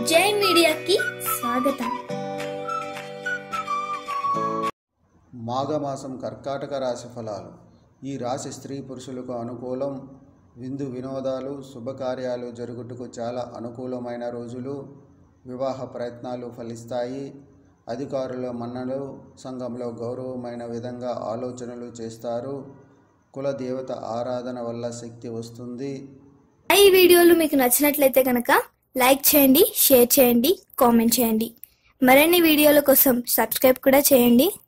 జై మీడియాకి స్వాగతం మాఘమాసం కర్కాటక రాశి ఫలాలు ఈ రాశి స్త్రీ పురుషులకు అనుకూలం విందు వినోదాలు శుభకార్యాలు జరుగుటకు చాలా అనుకూలమైన రోజులు వివాహ ప్రయత్నాలు ఫలిస్తాయి అధికారుల మన్నలు సంఘంలో గౌరవమైన విధంగా ఆలోచనలు చేస్తారు కుల దేవత ఆరాధన వల్ల శక్తి వస్తుంది ఈ వీడియోలు మీకు నచ్చినట్లయితే కనుక లైక్ చేయండి షేర్ చేయండి కామెంట్ చేయండి మరిన్ని వీడియోల కోసం సబ్స్క్రైబ్ కూడా చేయండి